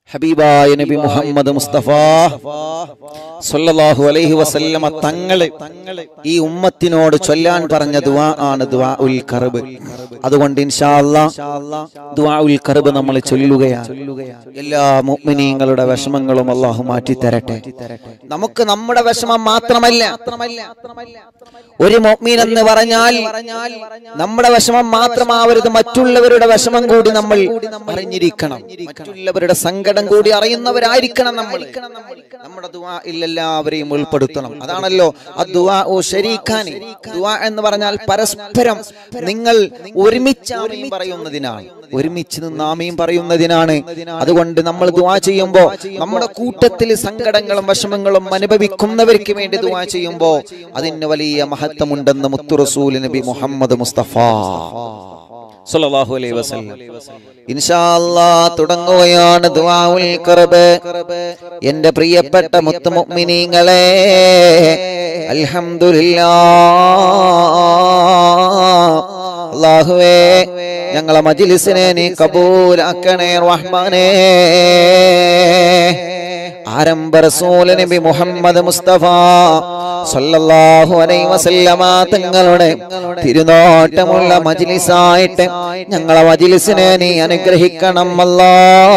ഹബീബായ നബി മുഹമ്മദ് മുസ്തഫ സല്ലല്ലാഹു അലൈഹി വസല്ലമ തങ്ങള് ഈ ഉമ്മത്തിനോട് ചൊല്ലാൻ പറഞ്ഞ ദുആ ആണ് ദുആ ഉൽ കർബ് അതുകൊണ്ട് ഇൻഷാ അല്ലാ ദുആ ഉൽ കർബ് നമ്മൾ ചൊല്ലുകയാണ് എല്ലാ മുഅ്മിനീങ്ങളുടെ വിഷമങ്ങളും അള്ളാഹു മാറ്റി തരട്ടെ നമുക്ക് നമ്മുടെ വിഷമം മാത്രമല്ല ഒരു മുഅ്മിൻ എന്ന് പറഞ്ഞാൽ നമ്മുടെ വിഷമം മാത്രമാവരുത് മറ്റുള്ളവരുടെ വിഷമം കൂടി നമ്മൾ അറിഞ്ഞിരിക്കണം മറ്റുള്ളവരുടെ സങ്കടം കൂടി അറിയുന്നവരായിരിക്കണം നമ്മൾ നമ്മുടെ ദുആയിൽ എല്ലാവരെയും ഉൾപ്പെടുത്തണം അതാണല്ലോ അദ്ദുആ ഓ ശരീഖാനി ദുആ എന്ന് പറഞ്ഞാൽ പരസ്പരം നിങ്ങൾ ഒരുമിച്ച് ആമീൻ പറയുന്നതിനാണ് ഒരുമിച്ച് നിന്ന് ആമീൻ പറയുന്നതിനാണ് അതുകൊണ്ട് നമ്മൾ ദുആ ചെയ്യുമ്പോൾ നമ്മുടെ കൂട്ടത്തിൽ സങ്കടങ്ങളും വിഷമങ്ങളും അനുഭവിക്കുന്നവർക്ക് വേണ്ടി ദുആ ചെയ്യുമ്പോൾ അതിന് വലിയ മഹത്വമുണ്ടെന്ന് മുത്തു റസൂൽ നബി മുഹമ്മദ് മുസ്തഫ സല്ലല്ലാഹു അലൈഹി വസല്ലം ഇൻഷാ അല്ലാഹ് തുടങ്ങുകയാണ് ദുആഉൽ ഖർബ് എൻ്റെ പ്രിയപ്പെട്ട മുത്തു മുഅ്മിനീങ്ങളെ അൽഹംദുലില്ലാഹ് അല്ലാഹുവേ ഞങ്ങളെ മജ്ലിസിനെ നീ കബൂലാക്കണേ റഹ്മാനേ ആരംഭ റസൂൽ നബി മുഹമ്മദ് മുസ്തഫ സല്ലല്ലാഹു അലൈഹി വസല്ലമ തങ്ങളുടെ തിരുനോട്ടമുള്ള മജ്ലിസായിട്ട് ഞങ്ങളെ മജ്ലിസിനെ നീ അനുഗ്രഹിക്കണം അല്ലാ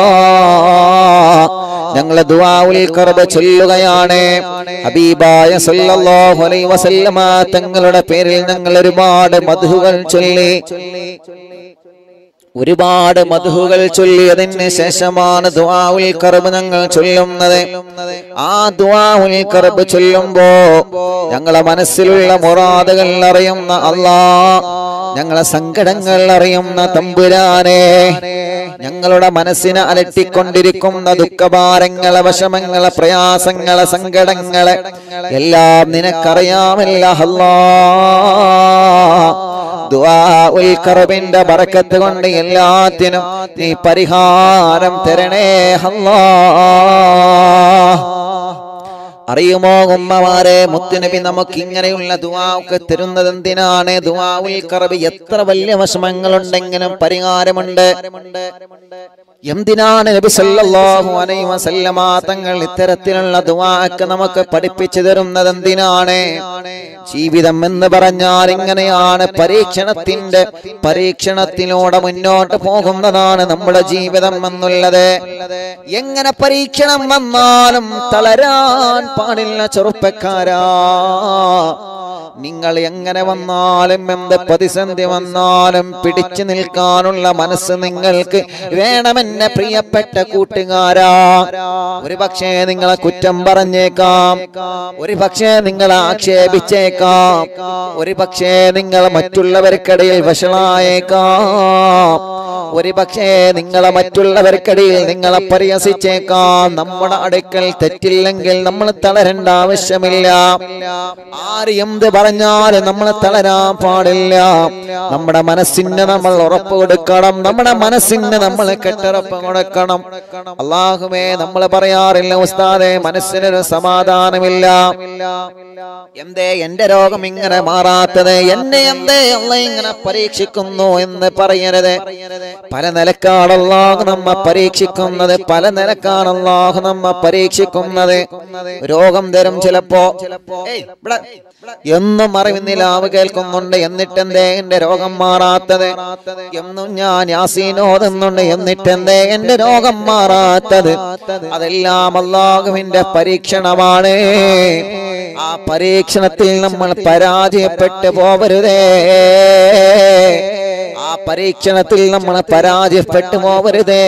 ഞങ്ങളെ ദുആഉൽ കർബ് ചൊല്ലുകയാണ് ഹബീബായ സല്ലല്ലാഹു അലൈഹി വസല്ലമ തങ്ങളുടെ പേരിൽ ഞങ്ങൾ ഒരുപാട് മധുകൾ ചൊല്ലി ഒരുപാട് മധുകൾ ചൊല്ലിയതിന് ശേഷമാണ് ദുആഉൽ കർബ് ഞങ്ങൾ ചൊല്ലുന്നത് ആ ദുആഉൽ കർബ് ചൊല്ലുമ്പോ ഞങ്ങളെ മനസ്സിലുള്ള മുറാദുകൾ അറിയുന്ന അല്ലാ ഞങ്ങളെ സങ്കടങ്ങൾ അറിയുന്ന തമ്പുരാനെ ഞങ്ങളുടെ മനസ്സിനെ അലട്ടിക്കൊണ്ടിരിക്കുന്ന ദുഃഖഭാരങ്ങളെ വിഷമങ്ങളെ പ്രയാസങ്ങളെ സങ്കടങ്ങളെ എല്ലാം നിനക്കറിയാമല്ല അല്ലാ ദുആഉൽ കർബിന്റെ ബറക്കത്ത് കൊണ്ട് എല്ലാത്തിനും നീ പരിഹാരം തരണേ അല്ലാ അറിയുമോ ഉമ്മമാരെ മുത്തുനബി നമുക്ക് ഇങ്ങനെയുള്ള ദുആ ഒക്കെ തരുന്നത് എന്തിനാണ് ദുആഉൽ കർബ് എത്ര വലിയ വിഷമങ്ങളുണ്ടെങ്കിലും പരിഹാരമുണ്ട് എന്തിനാണ് നബി സല്ലല്ലാഹു അലൈഹി വസല്ലമ തങ്ങൾ ഇത്തരത്തിലുള്ള ദുആ ഒക്കെ നമുക്ക് പഠിപ്പിച്ചു തരുന്നത് എന്തിനാണ് ജീവിതം എന്ന് പറഞ്ഞാൽ ഇങ്ങനെയാണ് പരീക്ഷണത്തിന്റെ പരീക്ഷണത്തിലൂടെ മുന്നോട്ട് പോകുന്നതാണ് നമ്മുടെ ജീവിതം എന്നുള്ളത് എങ്ങനെ പരീക്ഷണം വന്നാലും തളരാൻ പാടില്ല ചെറുപ്പക്കാരാ നിങ്ങൾ എങ്ങനെ വന്നാലും എന്ത് പ്രതിസന്ധി വന്നാലും പിടിച്ചു നിൽക്കാനുള്ള മനസ്സ് നിങ്ങൾക്ക് വേണമെന്നെ പ്രിയപ്പെട്ട കൂട്ടുകാരാ ഒരു പക്ഷേ നിങ്ങളെ കുറ്റം പറഞ്ഞേക്കാം ഒരു പക്ഷേ നിങ്ങളെ ആക്ഷേപിച്ചേക്കാം ഒരു പക്ഷേ നിങ്ങൾ മറ്റുള്ളവർക്കിടയിൽ വഷളായേക്കാം ഒരു പക്ഷേ നിങ്ങളെ മറ്റുള്ളവർക്കിടയിൽ നിങ്ങളെ പരിഹസിച്ചേക്കാം നമ്മുടെ അടുക്കൽ തെറ്റില്ലെങ്കിൽ നമ്മൾ തളരേണ്ട ആവശ്യമില്ല ആര് എന്ത് പറഞ്ഞാലും നമ്മൾ തളരാൻ പാടില്ല നമ്മുടെ മനസ്സിന് നമ്മൾ ഉറപ്പ് കൊടുക്കണം നമ്മുടെ മനസ്സിന് നമ്മൾ കെട്ടുറപ്പ് കൊടുക്കണം അള്ളാഹുമേ നമ്മൾ പറയാറില്ല ഉസ്താദെ മനസ്സിനൊരു സമാധാനമില്ല എന്തേ എന്റെ രോഗം ഇങ്ങനെ മാറാത്തത് എന്നെ എന്തേ അല്ല ഇങ്ങനെ പരീക്ഷിക്കുന്നു എന്ന് പറയരുത് പല നിലക്കാണ് അല്ലാഹു നമ്മ പരീക്ഷിക്കുന്നത് പല നിലക്കാണ് അല്ലാഹു നമ്മ പരീക്ഷിക്കുന്നത് രോഗം തരും ചിലപ്പോ ഏയ് ഇവിടെ എന്നും അറിവിന്നിലാവ് കേൾക്കുന്നുണ്ട് എന്നിട്ടെന്തേ എന്റെ രോഗം മാറാത്തത് എന്നും ഞാൻ യാസീനോതുന്നുണ്ട് എന്നിട്ടെന്തേ എന്റെ രോഗം മാറാത്തത് അതെല്ലാം അള്ളാഹുവിന്റെ പരീക്ഷണമാണ് ആ പരീക്ഷണത്തിൽ നമ്മൾ പരാജയപ്പെട്ടു പോവരുതേ ആ പരീക്ഷണത്തിൽ നമ്മൾ പരാജയപ്പെട്ടു പോവരുതേ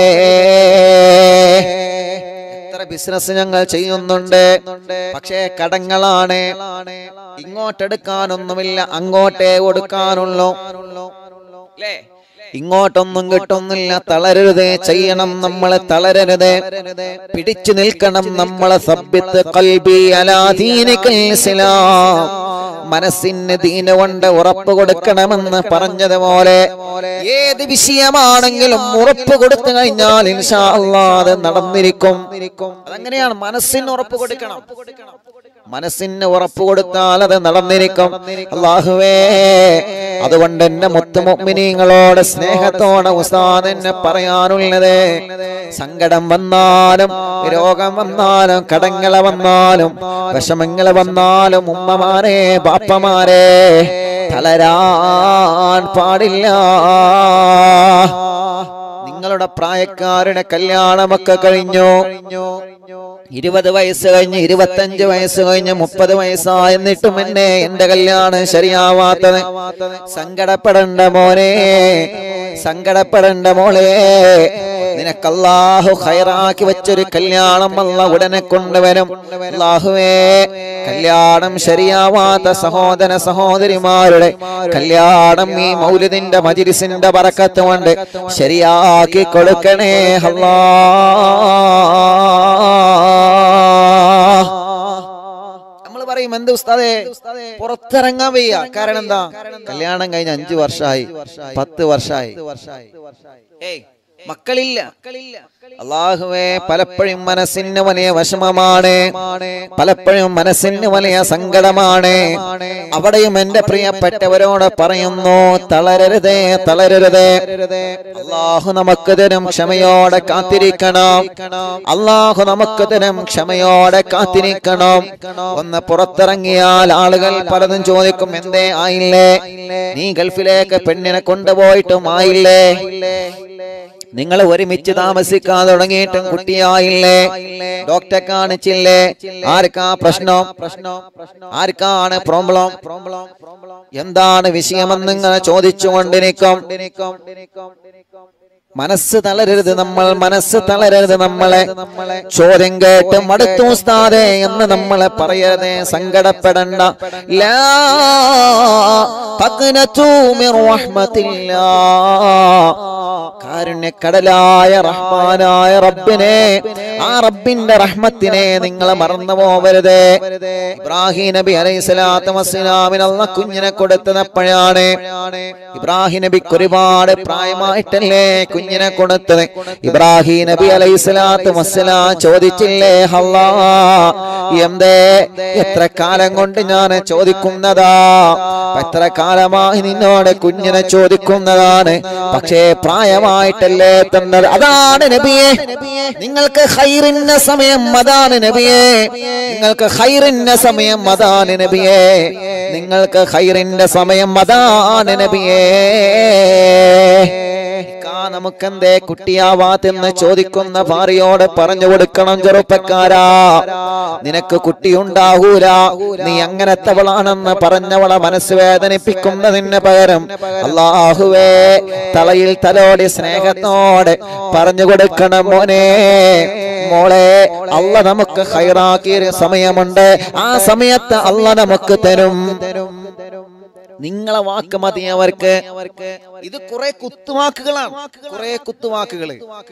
എത്ര ബിസിനസ് ഞങ്ങൾ ചെയ്യുന്നുണ്ട് പക്ഷേ കടങ്ങളാണ് ഇങ്ങോട്ടെടുക്കാനൊന്നുമില്ല അങ്ങോട്ടേ കൊടുക്കാനുള്ളൂ അല്ലേ ഇങ്ങോട്ടൊന്നും കിട്ടുന്നില്ല തളരരുത് ചെയ്യണം നമ്മളെ തളരരുത് പിടിച്ചു നിൽക്കണം നമ്മളെ സബ്യത്ത് കൽബി അലാദീനിക്കൽ ഇസ്ലാം മനസ്സിന് ദീന കൊണ്ട് ഉറപ്പ് കൊടുക്കണമെന്ന് പറഞ്ഞതുപോലെ ഏത് വിഷയമാണെങ്കിലും ഉറപ്പ് കൊടുത്തു കഴിഞ്ഞാൽ ഇൻഷാ അല്ലാ അത് നടന്നിരിക്കും അതങ്ങനെയാണ് മനസ്സിന് ഉറപ്പ് കൊടുക്കണം മനസ്സിന് ഉറപ്പ് കൊടുത്താൽ അത് നടന്നിരിക്കും അള്ളാഹുവേ അതുകൊണ്ട് എന്നെ മുത്തുമുഗ്മിനീങ്ങളോട് സ്നേഹത്തോടെ ഉസ്താദ് എന്നെ പറയാനുള്ളത് സങ്കടം വന്നാലും രോഗം വന്നാലും കടങ്ങള വന്നാലും വിഷമങ്ങൾ വന്നാലും ഉമ്മമാരെ ബാപ്പമാരെ തളരാൻ പാടില്ല നിങ്ങളുടെ പ്രായക്കാരുടെ കല്യാണമൊക്കെ കഴിഞ്ഞു ഇരുപത് വയസ്സ് കഴിഞ്ഞ് ഇരുപത്തഞ്ച് വയസ്സ് കഴിഞ്ഞ് മുപ്പത് വയസ്സായെന്നിട്ടും എന്നെ എന്റെ കല്യാണം ശരിയാവാത്തത് സങ്കടപ്പെടണ്ട മോനെ സങ്കടപ്പെടണ്ട മോളെ നിനക്കല്ലാഹു ഹൈറാക്കി വെച്ചൊരു കല്യാണം അല്ല ഉടനെ കൊണ്ടുവരും അല്ലാഹുവേ കല്യാണം ശരിയാവാത്ത സഹോദര സഹോദരിമാരുടെ കല്യാണം ഈ മൗലിദിന്റെ മജിരിസിന്റെ പറക്കത്ത് കൊണ്ട് ശരിയാക്കി കൊടുക്കണേ അല്ലാ നമ്മൾ പറയും എന്ത് ഉസ്താദേ പുറത്തിറങ്ങാൻ വയ്യ കാരണം എന്താ കല്യാണം കഴിഞ്ഞ അഞ്ചു വർഷമായി പത്ത് വർഷമായി ഏയ് മക്കളില്ല അള്ളാഹുവേ പലപ്പോഴും മനസ്സിന് വലിയ വിഷമമാണ് പലപ്പോഴും മനസ്സിന് വലിയ സങ്കടമാണ് അവിടെയും എന്റെ പ്രിയപ്പെട്ടവരോട് പറയുന്നു തളരരുതേ തളരരുതേ അള്ളാഹു നമുക്ക് തരും ക്ഷമയോടെ കാത്തിരിക്കണം അള്ളാഹു നമുക്ക് തരും ക്ഷമയോടെ കാത്തിരിക്കണം ഒന്ന് പുറത്തിറങ്ങിയാൽ ആളുകൾ പലതും ചോദിക്കും എന്തേ ആയില്ലേ നീ ഗൾഫിലേക്ക് പെണ്ണിനെ കൊണ്ടുപോയിട്ടും ആയില്ലേ നിങ്ങൾ ഒരുമിച്ച് താമസിക്കാൻ തുടങ്ങിയിട്ടും കുട്ടിയായില്ലേ ഡോക്ടറെ കാണിച്ചില്ലേ ആർക്കാ പ്രശ്നം ആർക്കാണ് പ്രോബ്ലം എന്താണ് വിഷയമെന്ന് ഇങ്ങനെ ചോദിച്ചുകൊണ്ടിരിക്കും മനസ്സ് തളരരുത് നമ്മൾ മനസ്സ് തളരരുത് നമ്മളെ ചോദ്യം കേട്ട് മടുത്തു ഉസ്താദേ എന്ന് നമ്മളെ പറയരുതേ സങ്കടപ്പെടണ്ട ലാ തഖ്നതു മിർ റഹ്മത്തില്ലാ കാരുണ്യക്കടലായ റഹ്മാനായ റബ്ബിനെ ആ റബ്ബിന്റെ റഹ്മത്തിനെ നിങ്ങൾ മറന്നു പോവരുത് ഇബ്രാഹിം നബി അലൈഹി സ്വലാത്തു വസ്സലാമിന് അള്ള കുഞ്ഞിനെ കൊടുത്തതപ്പോഴാണ് ഇബ്രാഹിം നബിക്ക് ഒരുപാട് പ്രായമായിട്ടല്ലേ കുഞ്ഞിനെ കൊടുത്തത് ഇബ്രാഹിം നബി അലൈഹി സ്വലാത്തു വസ്സലാം ചോദിച്ചില്ലേ ഹല്ലാ എന്തേ എത്ര കാലം കൊണ്ട് ഞാൻ ചോദിക്കുന്നതാ എത്ര കാലമായി നിന്നോട് കുഞ്ഞിനെ ചോദിക്കുന്നതാണ് പക്ഷേ പ്രായമായിട്ടല്ലേ തന്നത് അതാണ് നബിയെ നിങ്ങൾക്ക് ഹൈറിന്റെ സമയം അതാണ് നബിയെ നിങ്ങൾക്ക് ഹൈറിന്റെ സമയം അതാണ് നബിയെ നിങ്ങൾക്ക് ഹൈറിന്റെ സമയം അതാണ് നബിയേ ഇക്കാ നമുക്കെന്തേ കുട്ടിയാവാത്തെന്ന് ചോദിക്കുന്ന ഭാര്യയോട് പറഞ്ഞു കൊടുക്കണം ചെറുപ്പക്കാരാ നിനക്ക് കുട്ടിയുണ്ടാകൂല നീ അങ്ങനത്തവളാണെന്ന് പറഞ്ഞവളെ മനസ്സ് വേദനിപ്പിക്കുന്നതിന് പകരം അള്ളാഹുവേ തലയിൽ തലോടി സ്നേഹത്തോടെ പറഞ്ഞു കൊടുക്കണം മോനെ മോളെ അല്ല നമുക്ക് ഹൈറാക്കിയ സമയമുണ്ട് ആ സമയത്ത് അല്ല നമുക്ക് തരും നിങ്ങളെ വാക്ക് മതി അവർക്ക് ഇത് കുറെ കുത്തുവാക്കുകളാണ് കുറെ കുത്തുവാക്കുകൾ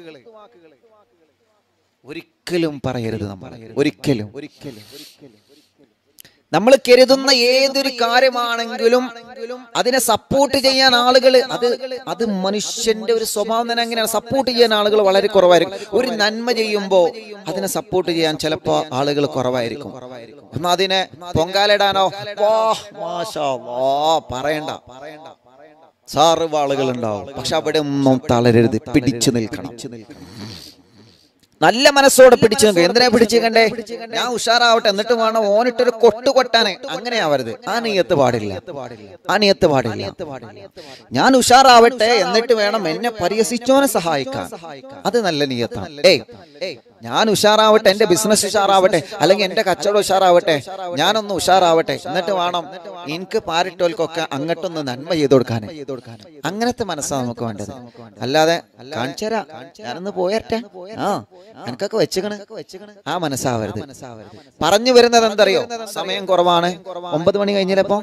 ഒരിക്കലും പറയരുത് നമ്മൾ ഒരിക്കലും ഒരിക്കലും നമ്മൾ കരുതുന്ന ഏതൊരു കാര്യമാണെങ്കിലും അതിനെ സപ്പോർട്ട് ചെയ്യാൻ ആളുകൾ അത് അത് മനുഷ്യന്റെ ഒരു സ്വഭാവം തന്നെ അങ്ങനെയാണ് സപ്പോർട്ട് ചെയ്യാൻ ആളുകൾ വളരെ കുറവായിരിക്കും ഒരു നന്മ ചെയ്യുമ്പോൾ അതിനെ സപ്പോർട്ട് ചെയ്യാൻ ചിലപ്പോ ആളുകൾ കുറവായിരിക്കും എന്നാ അതിനെ പൊങ്കാലിടാനോ വാ മാഷാ വാ പറയണ്ട സാറ് ആളുകൾ ഉണ്ടാവും പക്ഷെ അവിടെ ഒന്നും തളരരുത് പിടിച്ചു നിൽക്കണം നല്ല മനസ്സോടെ പിടിച്ചു നിൽക്കുക എന്തിനാ പിടിച്ചു കണ്ടേ ഞാൻ ഉഷാറാവട്ടെ എന്നിട്ട് വേണം ഓനിട്ടൊരു കൊട്ട് കൊട്ടാനെ അങ്ങനെ ആവരുത് ആ നീയത്ത് പാടില്ല ആ നീയത്ത് പാടില്ല ഞാൻ ഉഷാറാവട്ടെ എന്നിട്ട് വേണം എന്നെ പരിഹസിച്ചോനെ സഹായിക്കാൻ അത് നല്ല നീയത്താണ് ഏയ് ഞാൻ ഉഷാറാവട്ടെ എന്റെ ബിസിനസ് ഉഷാറാവട്ടെ അല്ലെങ്കിൽ എന്റെ കച്ചവടം ഉഷാറാവട്ടെ ഞാനൊന്ന് ഉഷാറാവട്ടെ എന്നിട്ട് വേണം എനിക്ക് പാരിട്ടോൽക്കൊക്കെ അങ്ങോട്ടൊന്ന് നന്മ ചെയ്തു കൊടുക്കാൻ അങ്ങനത്തെ മനസ്സാണ് നമുക്ക് വേണ്ടത് അല്ലാതെ കാണിച്ചരാ ഞാനൊന്ന് പോയട്ടെ ആ എനിക്കൊക്കെ വെച്ചുകണ് ആ മനസ്സാവരുത് പറഞ്ഞു വരുന്നത് എന്തറിയോ സമയം കുറവാണ് ഒമ്പത് മണി കഴിഞ്ഞില്ലപ്പോ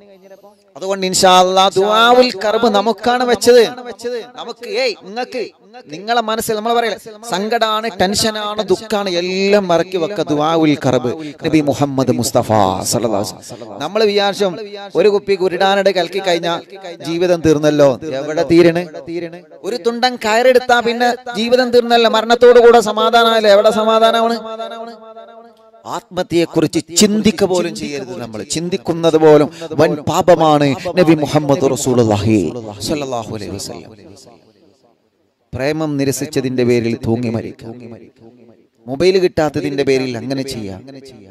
അതുകൊണ്ട് ഇൻഷാല്ലാ ദുആവുൽ കർബ് നമുക്കാണ് വെച്ചത് നമുക്ക് ഏയ് നിങ്ങൾക്ക് നിങ്ങളെ മനസ്സിൽ നമ്മൾ പറയില്ല സങ്കടാണ് ടെൻഷനാണ് ദുഃഖാണ് എല്ലാം മറക്കി വെക്ക ദുആഉൽ കറബ് നബി മുഹമ്മദ് മുസ്തഫ സല്ലല്ലാഹു അലൈഹി വസല്ലം. നമ്മൾ വിചാരിച്ചും ഒരു കുപ്പി കുരുടാനയുടെ കലക്കി കഴിഞ്ഞാൽ ജീവിതം തീർന്നല്ലോ എവിടെ തീരണേ ഒരു തുണ്ടൻ കയറെടുത്താ പിന്നെ ജീവിതം തീർന്നല്ലോ മരണത്തോടു കൂടെ സമാധാനമല്ലേ എവിടെ സമാധാനമാണ് ആത്മഹത്യയെ കുറിച്ച് ചിന്തിക്ക പോലും ചെയ്യരുത് നമ്മൾ ചിന്തിക്കുന്നത് പോലും വൻ പാപമാണ് നബി മുഹമ്മദ് റസൂലുള്ളാഹി സ്വല്ലല്ലാഹു അലൈഹി വസല്ലം പ്രേമം നിരസിച്ചതിന്റെ പേരിൽ തൂങ്ങി മരിക്കാം മൊബൈൽ കിട്ടാത്തതിന്റെ പേരിൽ അങ്ങനെ ചെയ്യാം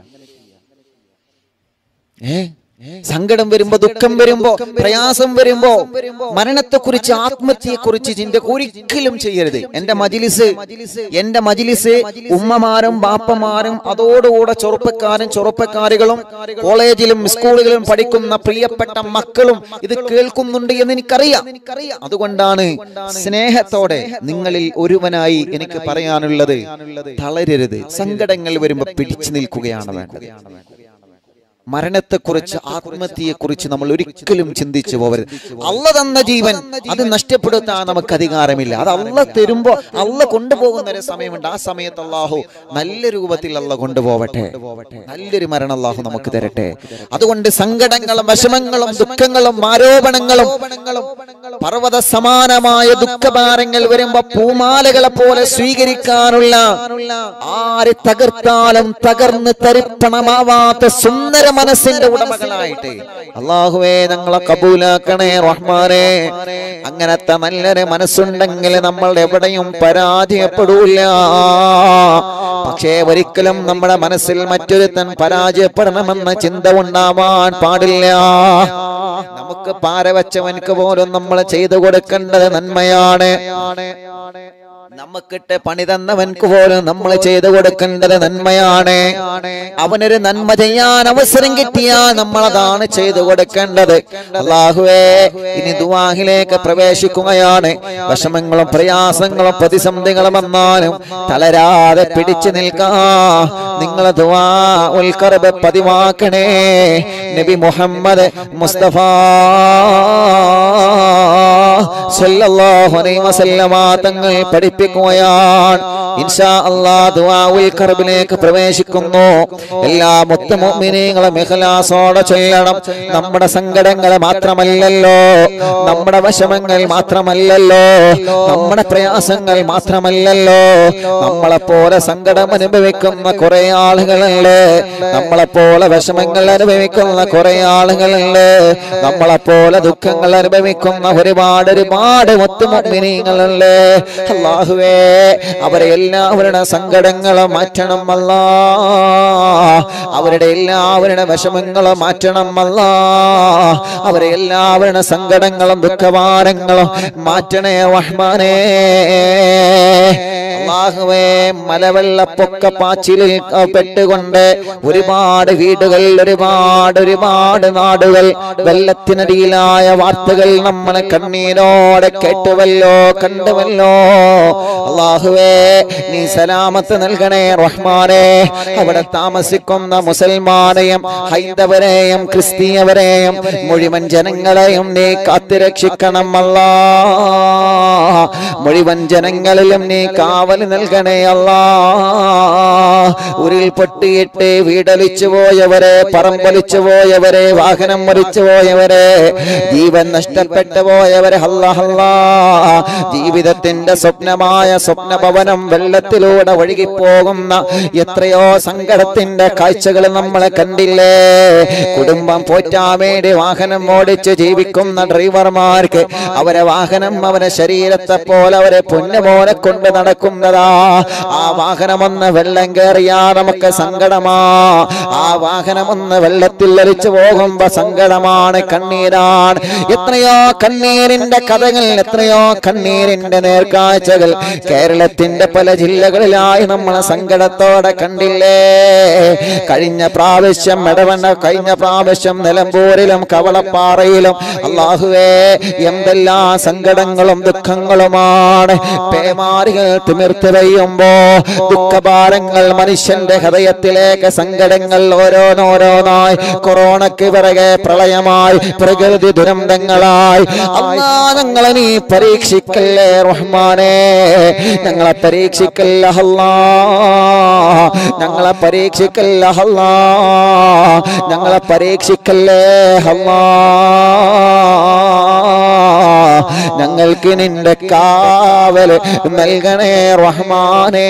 ഏ സങ്കടം വരുമ്പോ ദുഃഖം വരുമ്പോ പ്രയാസം വരുമ്പോ മരണത്തെക്കുറിച്ച് ആത്മഹത്യയെക്കുറിച്ച് ചിന്ത ഒരിക്കലും ചെയ്യരുത് എന്റെ മജിലിസ് എന്റെ മജിലിസ് ഉമ്മമാരും ബാപ്പമാരും അതോടുകൂടെ ചെറുപ്പക്കാരും ചെറുപ്പക്കാരികളും കോളേജിലും സ്കൂളുകളിലും പഠിക്കുന്ന പ്രിയപ്പെട്ട മക്കളും ഇത് കേൾക്കുന്നുണ്ട് എന്ന് എനിക്കറിയാം അതുകൊണ്ടാണ് സ്നേഹത്തോടെ നിങ്ങളിൽ ഒരുവനായി എനിക്ക് പറയാനുള്ളത് തളരരുത് സങ്കടങ്ങൾ വരുമ്പോ പിടിച്ചു നിൽക്കുകയാണ് വേണ്ടത് മരണത്തെക്കുറിച്ച് ആത്മഹത്യയെക്കുറിച്ച് നമ്മൾ ഒരിക്കലും ചിന്തിച്ചു പോകരുത് അല്ല തന്ന ജീവൻ അത് നഷ്ടപ്പെടുത്താൻ നമുക്ക് അധികാരമില്ല അത് അല്ല തരുമ്പോ അല്ല കൊണ്ടുപോകുന്ന ഒരു സമയമുണ്ട് ആ സമയത്ത് അള്ളാഹു നല്ല രൂപത്തിൽ അല്ല കൊണ്ടുപോവട്ടെ നല്ലൊരു മരണം അള്ളാഹു നമുക്ക് തരട്ടെ അതുകൊണ്ട് സങ്കടങ്ങളും വിഷമങ്ങളും ദുഃഖങ്ങളും ആരോപണങ്ങളും പർവ്വത സമാനമായ ദുഃഖഭാരങ്ങൾ വരുമ്പോ പൂമാലകളെ പോലെ സ്വീകരിക്കാനുള്ള ആര് തകർത്താലും തകർന്ന് തരിപ്പണമാവാത്ത സുന്ദര മനസ്സിന്റെ ഉടമകളായിട്ട് അള്ളാഹുവേ ഞങ്ങളെ കബൂലാക്കണേ റഹ്മാനെ അങ്ങനത്തെ നല്ലൊരു മനസ്സുണ്ടെങ്കിൽ നമ്മൾ എവിടെയും പരാജയപ്പെടൂല പക്ഷേ ഒരിക്കലും നമ്മുടെ മനസ്സിൽ മറ്റൊരുത്തൻ പരാജയപ്പെടണമെന്ന ചിന്ത ഉണ്ടാവാൻ പാടില്ല നമുക്ക് പാര വെച്ചവനക്ക് പോലും നമ്മൾ ചെയ്തു കൊടുക്കേണ്ടത് നന്മയാണ് നമുക്കിട്ട് പണി തന്നവൻക്ക് പോലും നമ്മൾ ചെയ്തു കൊടുക്കേണ്ടത് നന്മയാണ് അവനൊരു നന്മ ചെയ്യാൻ അവസരം കിട്ടിയാൽ നമ്മൾ അതാണ് ചെയ്തു കൊടുക്കേണ്ടത് അള്ളാഹുവേ ഇനി ദുവാഹിലേക്ക് പ്രവേശിക്കുകയാണ് വിഷമങ്ങളും പ്രയാസങ്ങളും പ്രതിസന്ധികളും വന്നാലും തളരാതെ പിടിച്ചു നിൽക്കാ നിങ്ങൾ ദുവാ ഉൽക്കറബ് പതിവാക്കണേ നബി മുഹമ്മദ് മുസ്തഫ സല്ലല്ലാഹു അലൈഹി വസല്ലമ തങ്ങൾ പഠിപ്പിക്കുകയാണ് ഇൻഷാ അല്ലാഹ് ദുആഉൽ കർബിലേക്ക് പ്രവേശിക്കുന്നു എല്ലാ മുത്ത മുഅ്മിനീങ്ങളും ഇഖ്ലാസോടെ ചെയ്യണം നമ്മുടെ സങ്കടങ്ങൾ മാത്രമല്ലല്ലോ നമ്മുടെ വിഷമങ്ങൾ മാത്രമല്ലല്ലോ നമ്മുടെ പ്രയാസങ്ങൾ മാത്രമല്ലല്ലോ നമ്മളെ പോലെ സങ്കടം അനുഭവിക്കുന്ന കുറെ ആളുകളുണ്ട് നമ്മളെ പോലെ വിഷമങ്ങൾ അനുഭവിക്കുന്ന കുറെ ആളുകളുണ്ട് നമ്മളെ പോലെ ദുഃഖങ്ങൾ അനുഭവിക്കുന്ന ഒരുപാട് ഒരുപാട് മുത്തുമുഗ്മിനീങ്ങളുണ്ട് അള്ളാഹുവേ അവരെ എല്ലാവരുടെ സങ്കടങ്ങളും മാറ്റണം അല്ല അവരുടെ എല്ലാവരുടെ വിഷമങ്ങളും മാറ്റണം അല്ല അവരെ എല്ലാവരുടെ സങ്കടങ്ങളും ദുഃഖഭാരങ്ങളും മാറ്റണേ റഹ്മാനേ അള്ളാഹുവേ മലവെള്ളപ്പൊക്ക പാച്ചിലിൽ പെട്ടുകൊണ്ട് ഒരുപാട് വീടുകൾ ഒരുപാട് ഒരുപാട് നാടുകൾ വെള്ളത്തിനടിയിലായ വാർത്തകൾ നമ്മൾ കണ്ണീരോടെ കേട്ടുവല്ലോ കണ്ടുവല്ലോ അള്ളാഹുവേ നീ സലാമത്ത് നൽകണേ റഹ്മാനെ അവിടെ താമസിക്കുന്ന മുസൽമാനെയും ഹൈന്ദവരെയും ക്രിസ്തീയവരെയും മുഴുവൻ ജനങ്ങളെയും നീ കാത്തുരക്ഷിക്കണം അല്ലാ മുഴുവൻ ജനങ്ങളിലും നീ കാവൽ നൽകണേ അല്ലാ ഉരുൾ പൊട്ടിയിട്ട് വീടലിച്ചു പോയവരെ പറമ്പൊലിച്ചു പോയവരെ വാഹനം മരിച്ചു പോയവരെ ജീവൻ നഷ്ടപ്പെട്ടു പോയവരെ അല്ലാ അല്ലാ ജീവിതത്തിന്റെ സ്വപ്നമായ സ്വപ്നഭവനം വെള്ളത്തിലൂടെ ഒഴുകിപ്പോകുന്ന എത്രയോ സങ്കടത്തിന്റെ കാഴ്ചകൾ നമ്മൾ കണ്ടില്ലേ കുടുംബം പോറ്റാൻ വേണ്ടി വാഹനം ഓടിച്ച് ജീവിക്കുന്ന ഡ്രൈവർമാർക്ക് അവരെ വാഹനം അവരെ ശരീരത്തെ പോലെ അവരെ പൊന്നുപോലെ കൊണ്ട് നടക്കുന്നതാ ആ വാഹനമൊന്ന് വെള്ളം കയറിയാ നമുക്ക് സങ്കടമാ ആ വാഹനമൊന്ന് വെള്ളത്തിൽ ഒലിച്ചു പോകുമ്പോ സങ്കടമാണ് കണ്ണീരാണ് എത്രയോ കണ്ണീരിന്റെ കഥകൾ എത്രയോ കണ്ണീരിന്റെ നേർക്കാഴ്ചകൾ കേരളത്തിന്റെ പല ജില്ലകളിലായി നമ്മൾ സങ്കടത്തോടെ കണ്ടില്ലേ കഴിഞ്ഞ പ്രാവശ്യം ഇടവണ്ണ കഴിഞ്ഞ പ്രാവശ്യം നിലമ്പൂരിലും കവളപ്പാറയിലും അള്ളാഹുവേ എന്തെല്ലാം സങ്കടങ്ങളും ദുഃഖങ്ങളുമാണ് പേമാരി നാടുകൾ തിമിർത്ത് പെയ്യുമ്പോ ദുഃഖഭാരങ്ങൾ മനുഷ്യന്റെ ഹൃദയത്തിലേക്ക് സങ്കടങ്ങൾ ഓരോന്നോരോന്നായി കൊറോണയ്ക്ക് പിറകെ പ്രളയമായി പ്രകൃതി ദുരന്തങ്ങളായി അല്ലാ ഞങ്ങളെ നീ പരീക്ഷിക്കല്ലേ റഹ്മാനെ ഞങ്ങളെ പരീക്ഷിക്കല്ല അല്ലാ ഞങ്ങളെ പരീക്ഷിക്കല്ല അല്ലാ ഞങ്ങളെ പരീക്ഷിക്കല്ലേ അല്ലാ ഞങ്ങൾക്ക് നിന്റെ കാവൽ നൽകണേ റഹ്മാനേ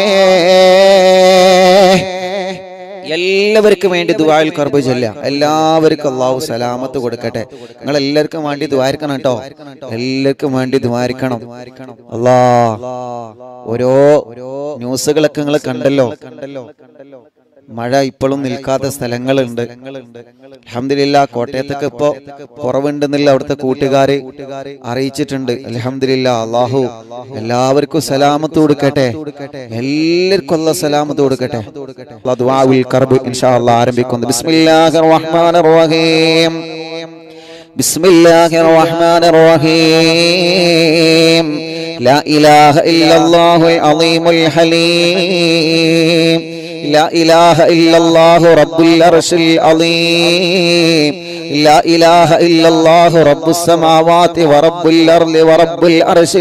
എല്ലാവർക്കും വേണ്ടി ദുബായിൽ കർബ് ചൊല്ല എല്ലാവർക്കും അള്ളാഹു സലാമത്ത് കൊടുക്കട്ടെ നിങ്ങൾ എല്ലാവർക്കും വേണ്ടി ദ്വാരിക്കണം കേട്ടോ എല്ലാവർക്കും വേണ്ടി ദ്വാരിക്കണം അല്ലാ ഓരോ ന്യൂസുകളൊക്കെ നിങ്ങൾ കണ്ടല്ലോ മഴ ഇപ്പോഴും നിൽക്കാത്ത സ്ഥലങ്ങളുണ്ട് അലഹമില്ല കോട്ടയത്തൊക്കെ ഇപ്പോ കുറവുണ്ടെന്നില്ല അവിടുത്തെ കൂട്ടുകാര് അറിയിച്ചിട്ടുണ്ട് അലഹമില്ല അള്ളാഹു എല്ലാവർക്കും സലാമത്ത് കൊടുക്കട്ടെ എല്ലാവർക്കും അല്ല സലാമത്ത് കൊടുക്കട്ടെ അല്ലാ ദുആഉൽ കർബ് ഇൻഷാ അല്ലാ ആരംഭിക്കുന്നു ബിസ്മില്ലാഹിർ റഹ്മാനിർ റഹീം ബിസ്മില്ലാഹിർ റഹ്മാനിർ റഹീം لا إله إلا الله العظيم الحليم لا إله إلا الله رب العرش العظيم لا إله إلا الله رب السماوات ورب الأرض ورب العرش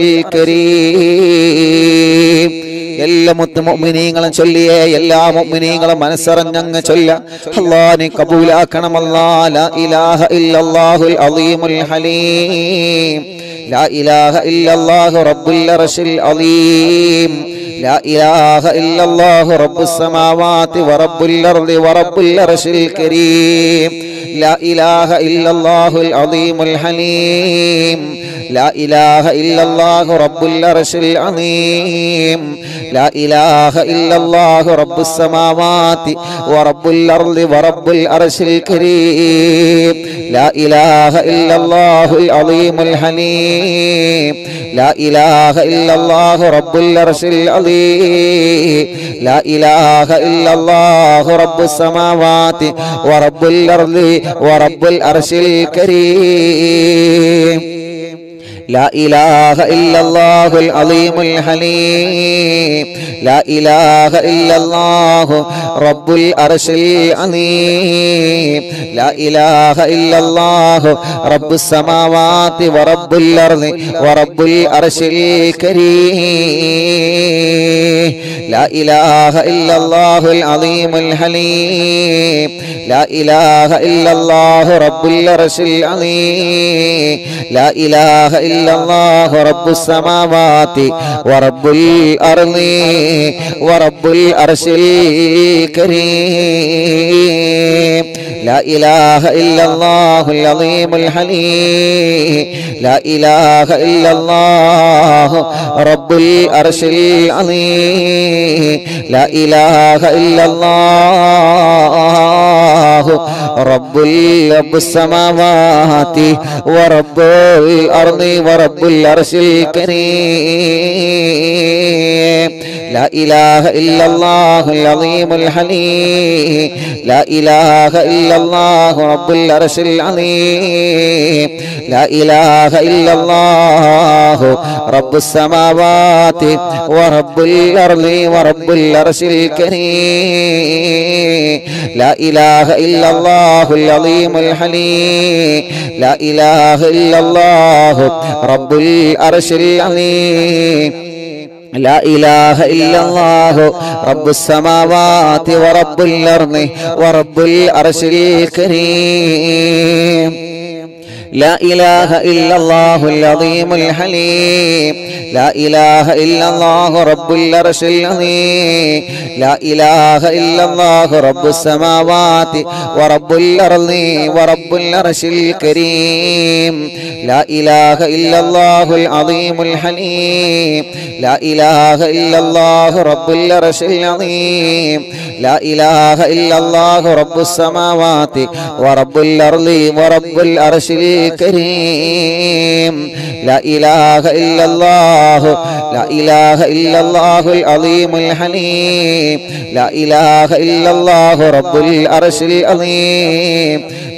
الكريم എല്ലാ മുത്ത് മുഅ്മിനീങ്ങളും ചൊല്ലിയേ എല്ലാ മുഅ്മിനീങ്ങളും മനസ്സറിഞ്ഞങ്ങ് ചൊല്ല അല്ലാ നീ കബൂലാക്കണമല്ലാ ലാ ഇലാഹ ഇല്ലല്ലാഹുൽ അളീമുൽ ഹലീം لا إله إلا الله رب العرش العظيم لا إله إلا الله رب السماوات ورب الأرض ورب العرش الكريم لا إله إلا الله العظيم الحليم لا إله إلا الله رب العرش العظيم لا إله إلا الله رب السماوات ورب الأرض ورب العرش الكريم لا إله إلا الله العظيم الحليم لا إله إلا الله رب العرش العظيم لا إله إلا الله رب السماوات ورب الأرض ورب العرش الكريم لا إله إلا الله العظيم الحليم لا إله إلا الله رب العرش العظيم لا إله إلا الله رب السماوات ورب الأرض ورب العرش الكريم لا إله إلا الله العظيم الحليم لا إله إلا الله رب العرش العظيم لا إله إلا الله رب السماوات ورب الأرض ورب العرش الكريم لا إله إلا الله العظيم الحليم لا إله إلا الله رب العرش العظيم لا إله إلا الله رب رب السماوات ورب الأرض ورب العرش الكريم لا إله إلا الله العظيم الحليم لا إله إلا الله رب العرش العظيم لا إله إلا الله رب السماوات ورب الأرض ورب العرش الكريم لا إله إلا الله العظيم الحليم لا إله إلا الله رب العرش العظيم لا إله إلا الله رب السماوات ورب الأرض ورب العرش الكريم لا إله إلا الله العظيم الحليم لا إله إلا الله رب العرش العظيم لا إله إلا الله رب السماوات ورب الأرض ورب العرش الكريم لا إله إلا الله العظيم الحليم لا إله إلا الله رب العرش العظيم لا إله إلا الله رب السماوات ورب الأرض ورب العرش الكريم لا إله إلا الله لا إله إلا الله العظيم الحليم لا إله إلا الله رب العرش العظيم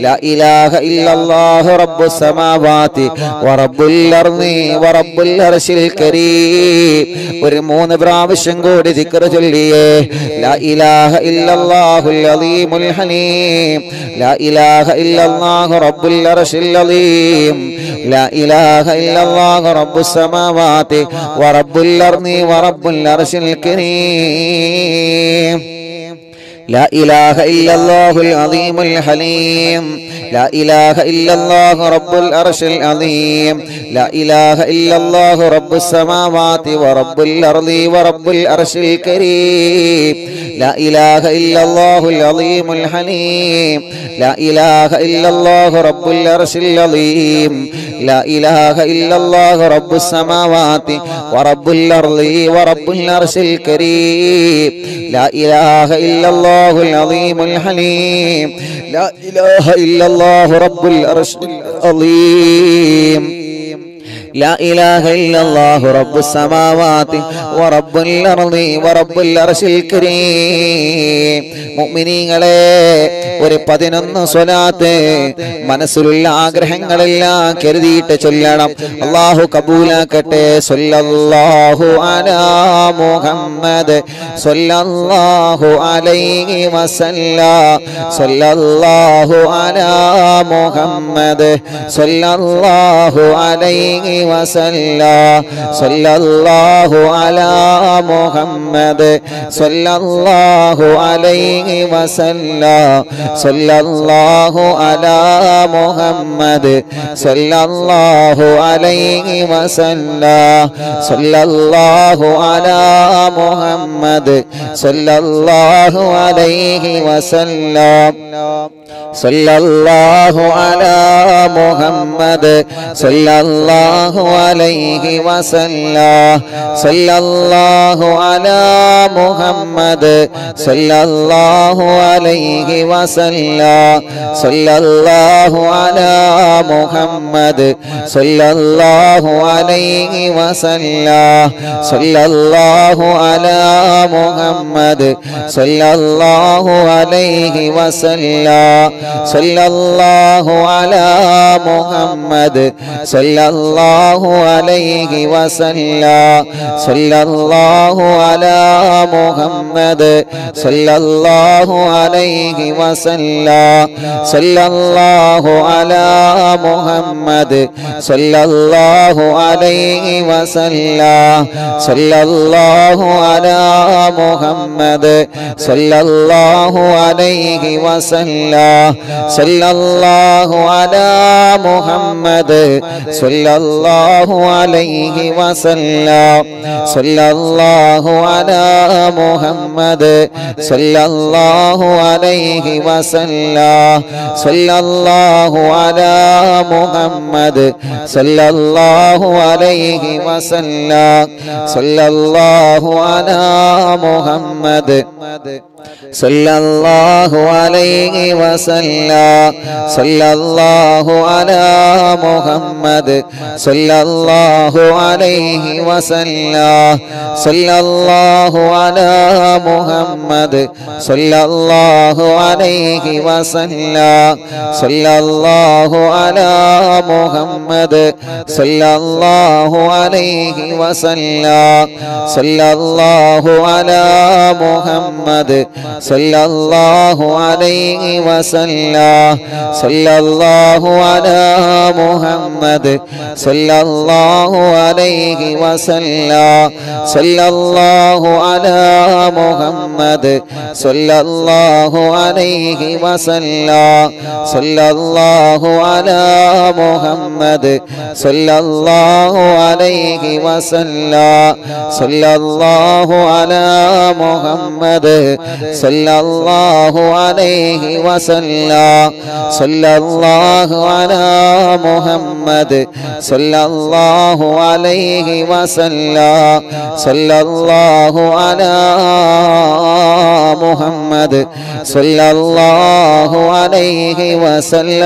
لا إله إلا الله رب السماوات ورب الأرض ورب العرش الكريم ഒരു മൂന്ന് പ്രാവശ്യം കൂടി ദിക്ർ ചൊല്ലിയേ لا إله إلا الله العظيم الحليم لا إله إلا الله رب العرش العظيم لا إله إلا الله رب السماوات ورب الأرض ورب العرش الكريم لا إله إلا الله العظيم الحليم لا إله إلا الله رب العرش العظيم لا إله إلا الله رب السماوات ورب الأرض ورب العرش الكريم لا إله إلا الله العظيم الحليم لا إله إلا الله رب العرش العظيم لا إله إلا الله رب السماوات ورب الأرض ورب العرش الكريم لا إله إلا الله العظيم الحليم لا إله إلا الله رب العرش العظيم لا إله إلا الله رب السماوات ورب الأرض ورب العرش الكريم മുഅ്മിനീങ്ങളെ ഒരു പതിനൊന്ന് സ്വലാത്ത് മനസ്സിലുള്ള ആഗ്രഹങ്ങളെല്ലാം കരുതിയിട്ട് ചൊല്ലണം അള്ളാഹു കബൂലാക്കട്ടെ സല്ലല്ലാഹു അലാ മുഹമ്മദ് സല്ലല്ലാഹു അലൈഹി വസല്ല സല്ലല്ലാഹു അലാ മുഹമ്മദ് സല്ലല്ലാഹു അലൈഹി വസല്ല സല്ലല്ലാഹു അലാ മുഹമ്മദ് സല്ലല്ലാഹു അലൈഹി വസല്ല സല്ലല്ലാഹു അലാ മുഹമ്മദ് സല്ലല്ലാഹു അലൈഹി വസല്ല സല്ലല്ലാഹു അലാ മുഹമ്മദ് സല്ലല്ലാഹു അലൈഹി വസല്ല സല്ലല്ലാഹു അലാ മുഹമ്മദ് സല്ലല്ലാഹു അലൈഹി വസല്ല സല്ലല്ലാഹു അലാ മുഹമ്മദ് സല്ലല്ലാഹു അലൈഹി വസല്ല സല്ലല്ലാഹു അലാ മുഹമ്മദ് സല്ലല്ലാഹു അലൈഹി വസല്ല സല്ലല്ലാഹു അലാ മുഹമ്മദ് സല്ലല്ലാഹു അലൈഹി വസല്ല സല്ലല്ലാഹു അലാ മുഹമ്മദ് സല്ലല്ലാഹു അലൈഹി വസല്ല സല്ലല്ലാഹു അലാ മുഹമ്മദ് സല്ലല്ലാഹു അലൈഹി വസല്ല സല്ലല്ലാഹു അലാ മുഹമ്മദ് സല്ലല്ലാഹു അലൈഹി വസല്ല സല്ലല്ലാഹു അലാ മുഹമ്മദ് സല്ലല്ലാഹു അലൈഹി വസല്ല സല്ലല്ലാഹു അലാ മുഹമ്മദ് സല്ലല്ലാഹു അലൈഹി വസല്ല സല്ലല്ലാഹു അലാ മുഹമ്മദ് സല്ലല്ലാഹു അലൈഹി വസല്ല സല്ലല്ലാഹു അലാ മുഹമ്മദ് സല്ലല്ലാഹു അലൈഹി വസല്ല സല്ലല്ലാഹു അലാ മുഹമ്മദ് സല്ലല്ലാഹു അലൈഹി വസല്ല സല്ലല്ലാഹു അലാ മുഹമ്മദ് സല്ലല്ലാഹു അലൈഹി വസല്ല സല്ലല്ലാഹു അലാ മുഹമ്മദ് സല്ലല്ലാഹു അലൈഹി വസല്ല സല്ലല്ലാഹു അലാ മുഹമ്മദ് സല്ലല്ലാഹു അലൈഹി വസല്ല സല്ലല്ലാഹു അലാ മുഹമ്മദ് സല്ലല്ലാഹു അലൈഹി വസല്ല സല്ലല്ലാഹു അലാ മുഹമ്മദ് സല്ലല്ലാഹു അലൈഹി വസല്ല സല്ലല്ലാഹു അലാ മുഹമ്മദ് സല്ലല്ലാഹു അലൈഹി വസല്ല സല്ലല്ലാഹു അലാ മുഹമ്മദ് സല്ലല്ലാഹു അലൈഹി വസല്ല സല്ലല്ലാഹു അലാ മുഹമ്മദ് സല്ലല്ലാഹു അലൈഹി വസല്ല സല്ലല്ലാഹു അലാ മുഹമ്മദ് സല്ലല്ലാഹു അലൈഹി വസല്ല സല്ലല്ലാഹു അലാ മുഹമ്മദ് സല്ലല്ലാഹു അലൈഹി വസല്ല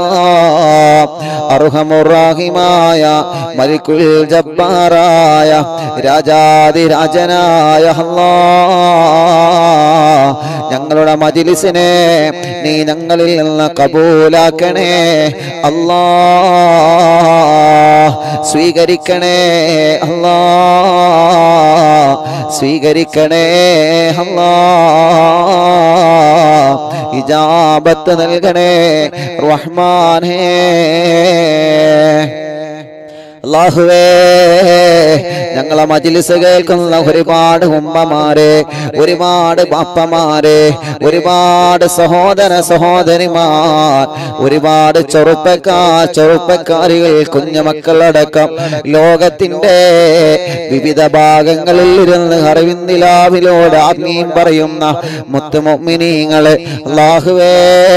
അർഹമുറാഹിമായ മലിക്കുൽ ജബ്ബാറായ രാജാതിരാജനായ അല്ലാ ഞങ്ങളുടെ മജിലിസിനെ നീ ഞങ്ങളിൽ നിന്ന് കബൂലാക്കണേ അല്ലാ സ്വീകരിക്കണേ അല്ലാ സ്വീകരിക്കണേ അല്ലാ ഇജാബത്ത് നൽകണേ റഹ്മാനേ അള്ളാഹുവേ ഞങ്ങളെ മജിലിസ് കേൾക്കുന്ന ഒരുപാട് ഉമ്മമാരെ ഒരുപാട് ബാപ്പമാരെ ഒരുപാട് സഹോദര സഹോദരിമാർ ഒരുപാട് ചെറുപ്പക്കാർ ചെറുപ്പക്കാരികൾ കുഞ്ഞുമക്കളടക്കം ലോകത്തിന്റെ വിവിധ ഭാഗങ്ങളിൽ ഇരുന്ന് അറിവിന്ദിലാവിലോട് ആത്മീയം പറയുന്ന മുത്തുമൊമിനീങ്ങള് അള്ളാഹുവേ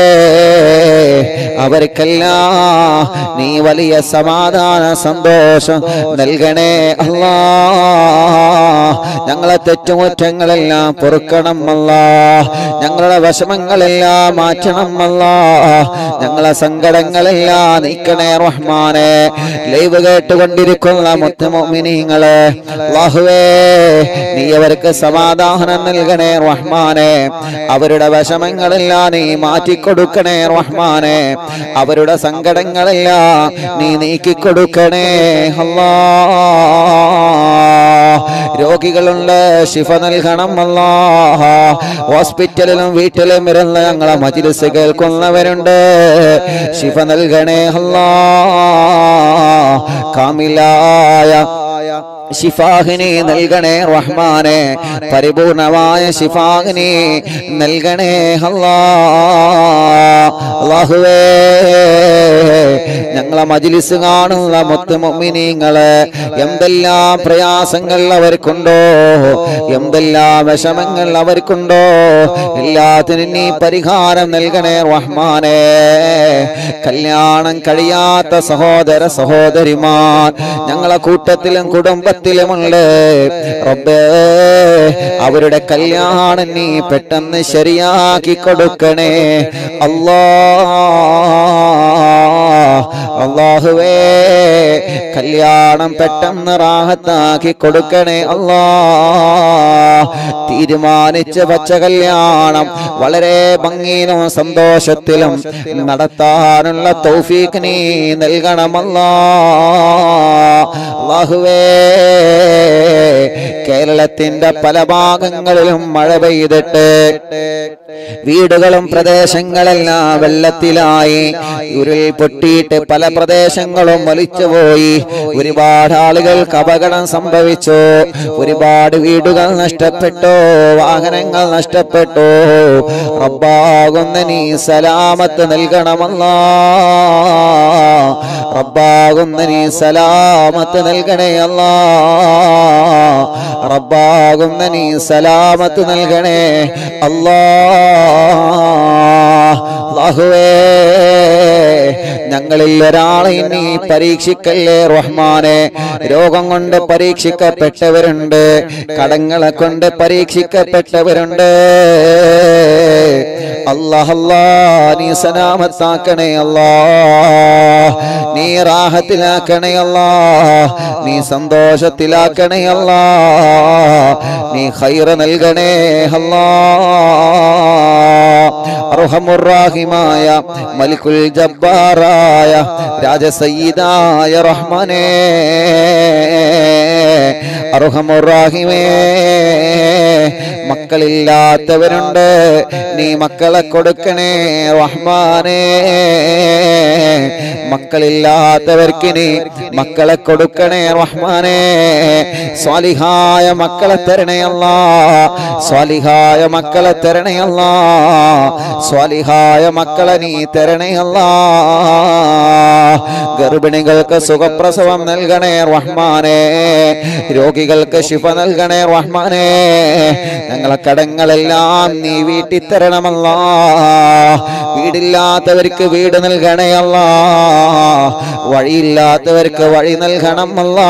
അവർക്കെല്ലാം നീ വലിയ സമാധാന സന്തോഷം നൽകണേ അല്ലാ ഞങ്ങളെ തെറ്റുമുറ്റങ്ങളെല്ലാം പൊറുക്കണം അല്ല ഞങ്ങളുടെ വിഷമങ്ങളെല്ലാം മാറ്റണം അല്ല ഞങ്ങളെ സങ്കടങ്ങളെല്ലാം നീക്കണേ റഹ്മാനെ ലൈവ് കേട്ടുകൊണ്ടിരിക്കുന്ന മുത്തുമൊമിനിങ്ങളെ അല്ലാഹുവേ നീ അവർക്ക് സമാധാനം നൽകണേ റഹ്മാനെ അവരുടെ വിഷമങ്ങളെല്ലാം നീ മാറ്റിക്കൊടുക്കണേ റഹ്മാനെ അവരുടെ സങ്കടങ്ങളെല്ലാം നീ നീക്കിക്കൊടുക്കണേ അല്ലാ രോഗികളുണ്ട് ശിഫ നൽകണം അല്ലാ ഹോസ്പിറ്റലിലും വീട്ടിലും ഇരുന്ന് ഞങ്ങളെ മജിലിസ് കേൾക്കുന്നവരുണ്ട് ശിഫ നൽകണേ അല്ലാ കാമിലായ ഷിഫാഹിനെ നൽകണേ റഹ്മാനെ പരിപൂർണമായ ഷിഫാഹിനെ നൽകണേ അല്ലാ അല്ലാഹുവേ ഞങ്ങളെ മജിലിസ് കാണുന്ന മുത്തുമൊമിനിങ്ങള് എന്തെല്ലാം പ്രയാസങ്ങൾ അവർക്കുണ്ടോ എന്തെല്ലാം വിഷമങ്ങൾ അവർക്കുണ്ടോ എല്ലാത്തിനും നീ പരിഹാരം നൽകണേ റഹ്മാനെ കല്യാണം കഴിയാത്ത സഹോദര സഹോദരിമാർ ഞങ്ങളെ കൂട്ടത്തിലും കുടുംബത്തിലുമുണ്ട് റബ്ബേ അവരുടെ കല്യാണം നീ പെട്ടെന്ന് ശരിയാക്കി കൊടുക്കണേ അല്ലാ അള്ളാഹുവേ കല്യാണം പെട്ടെന്ന് റാഹത്താക്കി കൊടുക്കണേ അല്ലാ തീരുമാനിച്ച വച്ച കല്യാണം വളരെ ഭംഗിയിലും സന്തോഷത്തിലും നടത്താനുള്ള തൗഫീഖ് നീ നൽകണമല്ലാ അള്ളാഹുവേ കേരളത്തിന്റെ പല ഭാഗങ്ങളിലും മഴ പെയ്തിട്ട് വീടുകളും പ്രദേശങ്ങളെല്ലാം വെള്ളത്തിലായി ഉരുൾ പൊട്ടിയിട്ട് പല പ്രദേശങ്ങളും വലിച്ചുപോയി ഒരുപാട് ആളുകൾക്ക് അപകടം സംഭവിച്ചു ഒരുപാട് വീടുകൾ നഷ്ടപ്പെട്ടു വാഹനങ്ങൾ നഷ്ടപ്പെട്ടു റബ്ബാകുന്ന നീ സലാമത്ത് നൽകണമല്ലാ റബ്ബാകുന്ന നീ സലാമത്ത് നൽകണേ അല്ലാ റബ്ബാകുന്ന നീ സലാമത്ത് നൽകണേ അല്ലാ അല്ലാഹുവേ ഞങ്ങളിൽ ഒരാളെ നീ പരീക്ഷിക്കല്ലേ റഹ്മാനെ രോഗം കൊണ്ട് പരീക്ഷിക്കപ്പെട്ടവരുണ്ട് കടങ്ങളെ കൊണ്ട് പരീക്ഷിക്കപ്പെട്ടവരുണ്ട് അല്ലാഹല്ലാ നീ സലാമത്താക്കണേ അല്ലാ നീ റാഹത്തിലാക്കണേ അല്ലാ നീ സന്തോഷത്തിലാക്കണേ അല്ലാ നീ ഖൈറ നൽകണേ അല്ലാ അർഹമുറാഹിമായ മലിക്കുൽ ജബ്ബാറായ രാജസയ്യിദായ റഹ്മാനേ അർഹമുറാഹിമേ മക്കളില്ലാത്തവരുണ്ട് നീ മക്കളെ കൊടുക്കണേ റഹ്മാനേ മക്കളില്ലാത്തവർക്ക് നീ മക്കളെ കൊടുക്കണേ റഹ്മാനേ സ്വാലിഹായ മക്കളെ തരണേ അല്ലാ സ്വാലിഹായ മക്കളെ തരണേ അല്ലാ സ്വാലിഹായ മക്കളെ നീ തരണേ അല്ലാ ഗർഭിണികൾക്ക് സുഖപ്രസവം നൽകണേ റഹ്മാനേ രോഗികൾക്ക് ശിഫ നൽകണേ റഹ്മാനേ ഞങ്ങളെ കടങ്ങളെല്ലാം നീ വീട്ടിൽ തരണമല്ല വീടില്ലാത്തവർക്ക് വീട് നൽകണേ അല്ല വഴിയില്ലാത്തവർക്ക് വഴി നൽകണം അല്ല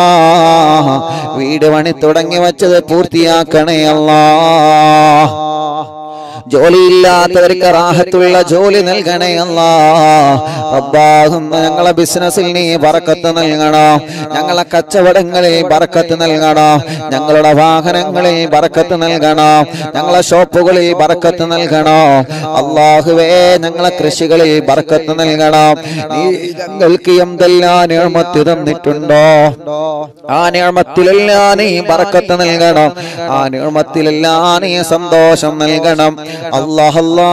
വീട് പണി തുടങ്ങി വച്ചത് പൂർത്തിയാക്കണേ അല്ലാ ജോലിയില്ലാത്തവർക്ക് റാഹത്തുള്ള ജോലി നൽകണേ അല്ലാ റബ്ബാകുന്ന ഞങ്ങളെ ബിസിനസ്സിൽ നീ ബറക്കത്ത് നൽകണോ ഞങ്ങളെ കച്ചവടങ്ങളിൽ ബറക്കത്ത് നൽകണോ ഞങ്ങളുടെ വാഹനങ്ങളിൽ ബറക്കത്ത് നൽകണോ ഞങ്ങളെ ഷോപ്പുകളിൽ ബറക്കത്ത് നൽകണോ അള്ളാഹുവേ ഞങ്ങളെ കൃഷികളിൽ ബറക്കത്ത് നൽകണോ നീ ഞങ്ങൾക്ക് എന്തെല്ലാം നിയമത്ത് തന്നിട്ടുണ്ടോ ആ നിയമത്തിലെല്ലാം നീ ബറക്കത്ത് നൽകണം ആ നിയമത്തിലെല്ലാം നീ സന്തോഷം നൽകണം അല്ലാഹല്ലാ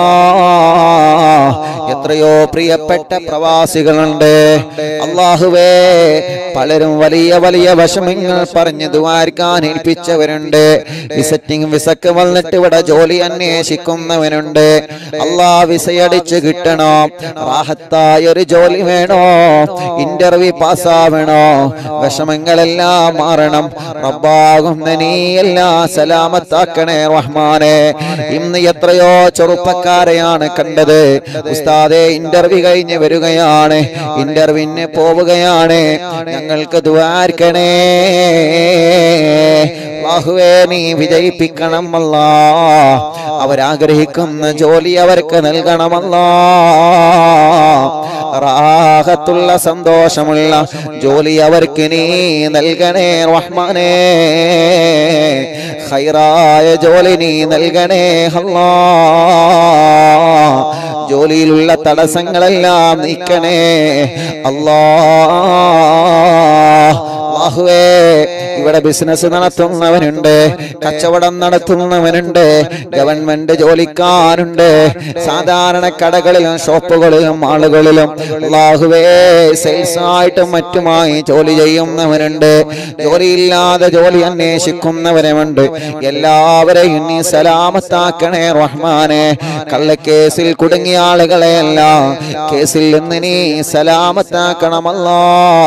എത്രയോ പ്രിയപ്പെട്ട പ്രവാസികളുണ്ട് അള്ളാഹുവേ പലരും വലിയ വലിയ വിഷമങ്ങൾ പറഞ്ഞ് ദ്വാരിക്കാൻ ഏൽപ്പിച്ചവരുണ്ട് വിസിറ്റിംഗ് വിസക്ക് വന്നിട്ട് ഇവിടെ ജോലി അന്വേഷിക്കുന്നവനുണ്ട് അള്ളാ വിസയടിച്ച് കിട്ടണോ റാഹത്തായ ഒരു ജോലി വേണോ ഇന്റർവ്യൂ പാസ്സാവണോ വിഷമങ്ങളെല്ലാം മാറണം റബ്ബാകുന്ന നീ എല്ലാം സലാമത്താക്കണേ റഹ്മാനെ ഇന്ന് എത്രയോ ചെറുപ്പക്കാരെയാണ് കണ്ടത് ഉസ്താദെ ഇന്റർവ്യൂ കഴിഞ്ഞ് വരികയാണ് ഇന്റർവ്യൂവിന് പോവുകയാണ് ഞങ്ങൾക്ക് ദ്വാർക്കണേ ബാഹുവേ നീ വിജയിപ്പിക്കണം അല്ലാ അവരാഗ്രഹിക്കുന്ന ജോലി അവർക്ക് നൽകണമല്ലാ റാഹത്തുള്ള സന്തോഷമുള്ള ജോലി അവർക്ക് നീ നൽകണേ റഹ്മാനേ ഖൈറായ ജോലി നീ നൽകണേ അല്ലാ ജോലിയിലുള്ള തടസ്സങ്ങളെല്ലാം നീക്കണേ അല്ലാ അല്ലാഹുവേ ഇവിടെ ബിസിനസ് നടത്തുന്നവനുണ്ട് കച്ചവടം നടത്തുന്നവനുണ്ട് ഗവൺമെന്റ് ജോലിക്കാരുണ്ട് സാധാരണ കടകളിലും ഷോപ്പുകളിലും ആളുകളിലും അള്ളാഹുവേ സെയിൽസ് ആയിട്ടും മറ്റുമായി ജോലി ചെയ്യുന്നവനുണ്ട് ജോലിയില്ലാതെ ജോലി അന്വേഷിക്കുന്നവരുമുണ്ട് എല്ലാവരെയും നീ സലാമത്താക്കണേ റഹ്മാനെ കള്ളക്കേസിൽ കുടുങ്ങിയ ആളുകളെയെല്ലാം കേസിൽ നിന്ന് നീ സലാമത്താക്കണമല്ലോ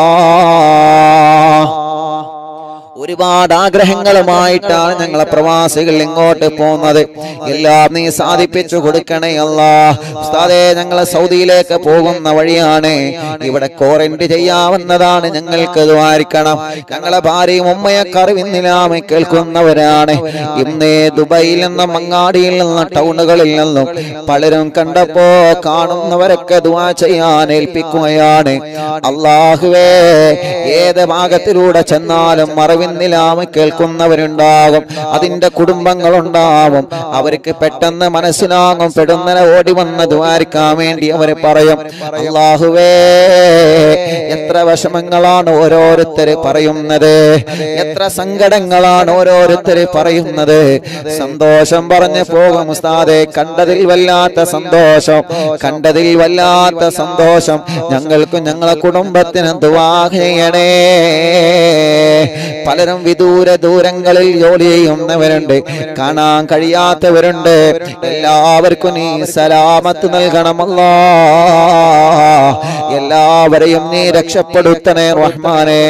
ഒരുപാട് ആഗ്രഹങ്ങളുമായിട്ടാണ് ഞങ്ങളെ പ്രവാസികൾ ഇങ്ങോട്ട് പോകുന്നത് എല്ലാം നീ സാധിപ്പിച്ചു കൊടുക്കണേ അല്ലാ ഉസ്താദേ ഞങ്ങളെ സൗദിയിലേക്ക് പോകുന്ന വഴിയാണ് ഇവിടെ ക്വാറന്റൈൻ ചെയ്യാവുന്നതാണ് ഞങ്ങൾക്ക് ദ്വാരിക്കണം ഞങ്ങളെ ഭാര്യയും ഉമ്മയൊക്കെ അറിവിന്നിലാമ കേൾക്കുന്നവരാണ് ഇന്ന് ദുബൈയിൽ നിന്നും മങ്ങാടിയിൽ നിന്നും ടൗണുകളിൽ നിന്നും പലരും കണ്ടപ്പോ കാണുന്നവരൊക്കെ ദുവാ ചെയ്യാൻ ഏൽപ്പിക്കുകയാണ് അള്ളാഹുവേ ഏത് ഭാഗത്തിലൂടെ ചെന്നാലും മറവിന്നിലാമ കേൾക്കുന്നവരുണ്ടാകും അതിന്റെ കുടുംബങ്ങളുണ്ടാവും അവർക്ക് പെട്ടെന്ന് മനസ്സിലാകും പെടുന്നനെ ഓടി വന്ന് ദ്വാരിക്കാൻ വേണ്ടി അവര് പറയും അള്ളാഹുവേ എത്ര വിഷമങ്ങളാണ് ഓരോരുത്തര് പറയുന്നത് എത്ര സങ്കടങ്ങളാണ് ഓരോരുത്തര് പറയുന്നത് സന്തോഷം പറഞ്ഞു പോകും ഉസ്താദെ കണ്ടതിൽ വല്ലാത്ത സന്തോഷം കണ്ടതിൽ വല്ലാത്ത സന്തോഷം ഞങ്ങൾക്കും ഞങ്ങളെ കുടുംബത്തിനും ദുവാ ചെയ്യണേ പലരും വിദൂര ദൂരങ്ങളിൽ ജോലി ചെയ്യുന്നവരുണ്ട് കാണാൻ കഴിയാത്തവരുണ്ട് എല്ലാവർക്കും നീ സലാമത്ത് നൽകണമല്ലോ എല്ലാവരെയും നീ രക്ഷപ്പെടുത്തണേ റഹ്മാനേ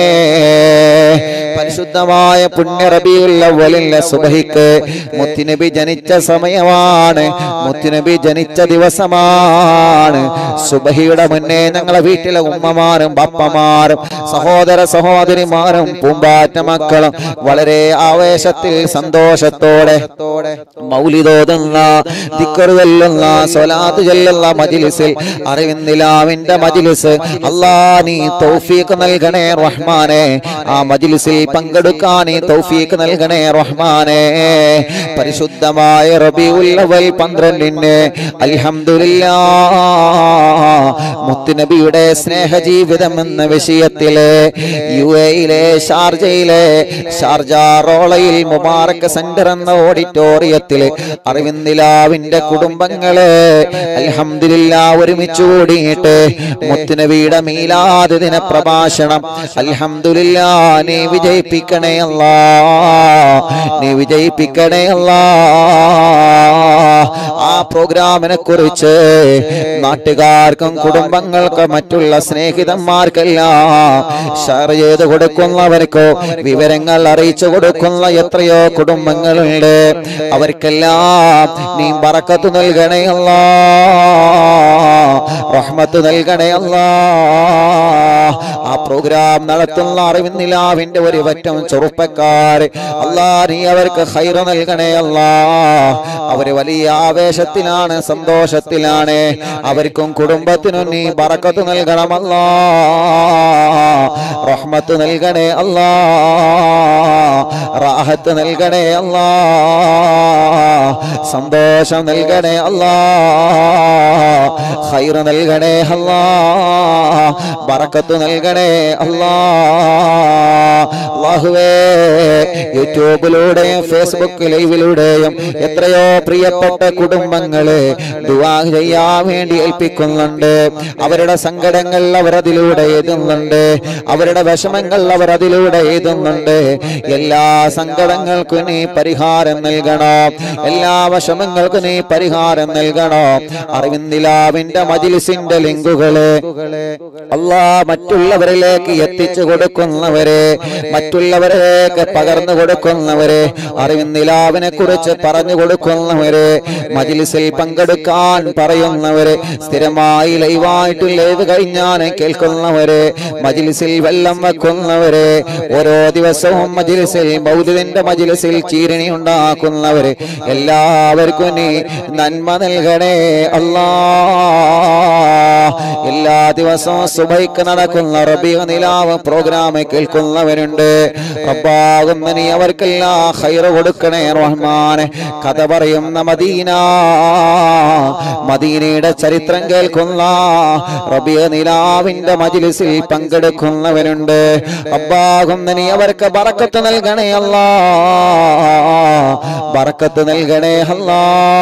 പരിശുദ്ധമായ പുണ്യ റബിയുള്ള വലിയ സുബഹിക്ക് മുത്തുനബി ജനിച്ച സമയമാണ് മുത്തുനബി ജനിച്ച ദിവസമാണ് സുബഹിയുടെ മുന്നേ ഞങ്ങളെ വീട്ടിലെ ഉമ്മമാരും ബപ്പമാരും സഹോദര സഹോദരിമാരും പൂമ്പാറ്റ മക്കളും വളരെ ആവേശത്തിൽ സന്തോഷത്തോടെ മൗലിതോതുന്ന ദിക്കറ് ചൊല്ലുന്ന സ്വലാത്ത് ചൊല്ലുന്ന മജിലിസിൽ അറിവിന്ദിലാവിന്റെ മജിലിസ് അല്ലാ നീ തൗഫീഖ് നൽകണേ റഹ്മാനെ ആ മജിലിസിൽ പങ്കെടുക്കാൻ നീ തൗഫീഖ് നൽകണേ റഹ്മാനെ പരിശുദ്ധമായ റബിഉൽ അവൽ പന്ത്രണ്ടിന് അൽഹംദുലില്ലാ മുത്തുനബിയുടെ സ്നേഹജീവിതം എന്ന വിഷയത്തില് യു എയിലെ ഷാർജയിലെ ഷാർജ റോളയിൽ മുബാറക് സെന്റർ എന്ന ഓഡിറ്റോറിയത്തിൽ അറിവിന്ദിലാവിന്റെ കുടുംബങ്ങള് അൽഹംദുലില്ല ഒരുമിച്ച് കൂടിയിട്ട് മുത്തുനബിയുടെ മീലാദ് ദിന പ്രഭാഷണം അൽഹംദുലില്ല നീ വിജയിപ്പിക്കണേ അല്ലാ നീ വിജയിപ്പിക്കണേ അല്ലാ ആ പ്രോഗ്രാമിനെ കുറിച്ച് നാട്ടുകാർക്കും കുടുംബങ്ങൾക്കും മറ്റുള്ള സ്നേഹിതന്മാർക്കെല്ലാം ഷെയർ ചെയ്ത് കൊടുക്കുന്നവർക്കോ വിവരങ്ങൾ അറിയിച്ചു കൊടുക്കുന്ന എത്രയോ കുടുംബങ്ങളുണ്ട് അവർക്കെല്ലാം നീ പറക്കത്ത് നൽകണേ അല്ലാ റഹ്മത്ത് നൽകണേ അല്ലാ ആ പ്രോഗ്രാം നടത്തുന്ന അറിവിന്നിലാവിന്റെ ഒരു പറ്റം ചെറുപ്പക്കാര് അല്ലാ നീ അവർക്ക് ഹൈറ നൽകണേ അല്ലാ അവര് വലിയ ആവേശത്തിലാണ് സന്തോഷത്തിലാണ് അവർക്കും കുടുംബത്തിനും നീ ബറക്കത്ത് നൽകണമല്ലാ റഹ്മത്ത് നൽകണേ അല്ലാ റാഹത്ത് നൽകണേ അല്ലാ സന്തോഷം നൽകണേ അല്ലാ ഹൈർ നൽകണേ അല്ലാ ബറക്കത്ത് നൽകണേ അല്ലാ അല്ലാഹുവേ യൂട്യൂബിലൂടെയും ഫേസ്ബുക്ക് ലൈവിലൂടെയും എത്രയോ പ്രിയപ്പെട്ട കുടുംബങ്ങളെ ദുആ ചെയ്യാൻ വേണ്ടി ഏൽപ്പിക്കുന്നുണ്ട് അവരുടെ സങ്കടങ്ങൾ അവർ അതിലൂടെ എഴുതുന്നുണ്ട് അവരുടെ വിഷമങ്ങൾ അവർ അതിലൂടെ എഴുതുന്നുണ്ട് എല്ലാ സങ്കടങ്ങൾക്കും നീ പരിഹാരം നൽകണോ എല്ലാ വിഷമങ്ങൾക്കും നീ പരിഹാരം നൽകണോ അറിവിന്ദിലാവിന്റെ മജിലിസിന്റെ ലിങ്കുകള് അല്ലാ മറ്റുള്ളവരിലേക്ക് എത്തിച്ചു കൊടുക്കുന്നവരെ മറ്റുള്ളവരിലേക്ക് പകർന്നു കൊടുക്കുന്നവരെ അറിവിന്ദിലാവിനെ കുറിച്ച് പറഞ്ഞു കൊടുക്കുന്നവരെ മജിലിസിൽ പങ്കെടുക്കാൻ പറയുന്നവരെ സ്ഥിരമായി ലൈവായിട്ട് ലൈവ് കഴിഞ്ഞാൽ കേൾക്കുന്നവരെ മജിലിസിൽ വെള്ളം വെക്കുന്നവരെ ഓരോ ദിവസവും മജിലിസിൽ ബൗദ്ധിന്റെ മജിലിസിൽ ചീരണി ഉണ്ടാക്കുന്നവരെ എല്ലാവർക്കും നീ നന്മ നൽകണേ അല്ലാ എല്ലാ ദിവസവും സുബൈക്ക് നടക്കുന്ന റബിയ നിലാവ് പ്രോഗ്രാം കേൾക്കുന്നവരുണ്ട് റബ്ബാകുന്ന നീ അവർക്കെല്ലാം ഹൈറ് കൊടുക്കണേ റഹ്മാനെ കഥ പറയുന്ന മദീന മദീനയുടെ ചരിത്രം കേൾക്കുന്ന റബിയ നിലാവിന്റെ മജിലിസിൽ പങ്കെടുക്കുന്നവരുണ്ട് റബ്ബാകുന്ന നീ അവർക്ക് ബറക്കത്ത് നൽകണേ അല്ലാ ബറക്കത്ത് നൽകണേ അല്ലാ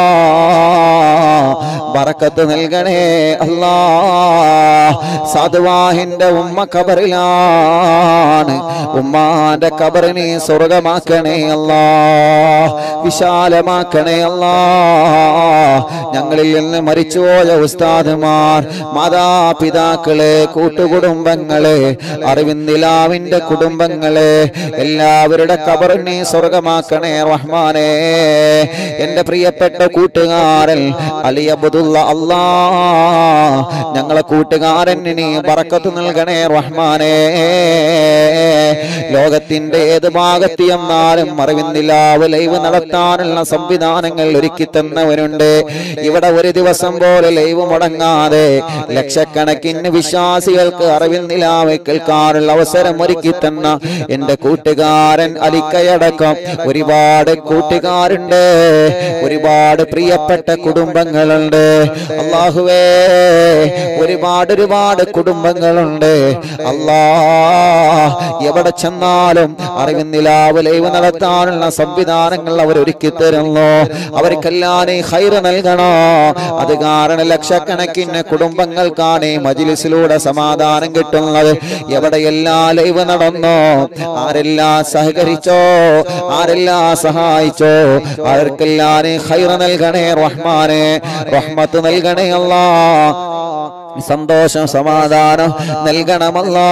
ബറക്കത്ത് നൽകണേ അല്ലാ സാധുവാഹിന്റെ ഉമ്മ കബറിലാണ് ഉമ്മാന്റെ കബറിനെ സ്വർഗമാക്കണേ അല്ലാ വിശാലമാക്കണേ അല്ലാ ഞങ്ങളിൽ നിന്ന് മരിച്ചുപോയ ഉസ്താദുമാർ മാതാപിതാക്കളെ കൂട്ടുകുടുംബങ്ങളെ അറിവിന്ദിലാവിന്റെ കുടുംബങ്ങളെ എല്ലാവരുടെ കബറിനെ സ്വർഗമാക്കണേ റഹ്മാനെ എന്റെ പ്രിയപ്പെട്ട കൂട്ടുകാരൻ അലി അബ്ദുള്ള അല്ലാ ഞങ്ങളെ കൂട്ടുകാരൻ നീ ബറക്കത്ത് നൽകണേ റഹ്മാനെ ലോകത്തിന്റെ ഏത് ഭാഗത്ത് എന്നാലും അറിവിന്ദിലാവ് ലൈവ് നടത്താനുള്ള സംവിധാനങ്ങൾ ഒരുക്കി തന്നവരുണ്ട് ഇവിടെ ഒരു ദിവസം പോലെ ലൈവ് മുടങ്ങാതെ ലക്ഷക്കണക്കിന് വിശ്വാസികൾക്ക് അറിവിന്ദിലാവ് കേൾക്കാനുള്ള അവസരം ഒരുക്കി തന്ന എന്റെ കൂട്ടുകാരൻ അലിക്കയടക്കം ഒരുപാട് കൂട്ടുകാരുണ്ട് ഒരുപാട് പ്രിയപ്പെട്ട കുടുംബങ്ങളുണ്ട് അള്ളാഹുവേ ഒരുപാട് ഒരുപാട് കുടുംബങ്ങളുണ്ട് അല്ലാ എവിടെ ചെന്നാലും അറിവിന്നിലാവ് ലൈവ് നടത്താനുള്ള സംവിധാനങ്ങൾ അവർ ഒരുക്കി തരുന്നു അവർക്കെല്ലാം നീ ഹൈറ് നൽകണോ അത് കാരണം ലക്ഷക്കണക്കിന് കുടുംബങ്ങൾക്കാണ് ഈ മജിലിസിലൂടെ സമാധാനം കിട്ടുന്നത് എവിടെയെല്ലാം ലൈവ് നടന്നോ ആരെല്ലാം സഹകരിച്ചോ ആരെല്ലാം സഹായിച്ചോ അവർക്കെല്ലാം നീ ഹൈറ് നൽകണേ റഹ്മാനെ റഹ്മത്ത് നൽകണേ അല്ലാ സന്തോഷം സമാധാനം നൽകണമല്ലാ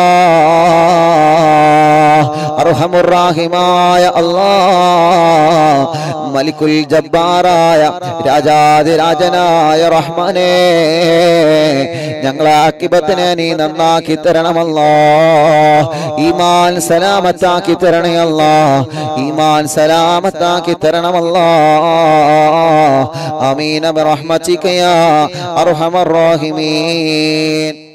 അർഹമുറാഹിമായ അല്ലാ മലിക്കുൽ ജബ്ബാറായ രാജാതിരാജനായ റഹ്മാനേ ഞങ്ങളെ ആക്കിബത്തിനെ നീ നന്നാക്കി തരണമല്ലോ ഈമാൻ സലാമത്താക്കി തരണേ അല്ലാ ഈമാൻ സലാമത്താക്കി തരണമല്ലോ അമീന ബിറഹ്മതിക യാ അർഹമർ റഹീമീൻ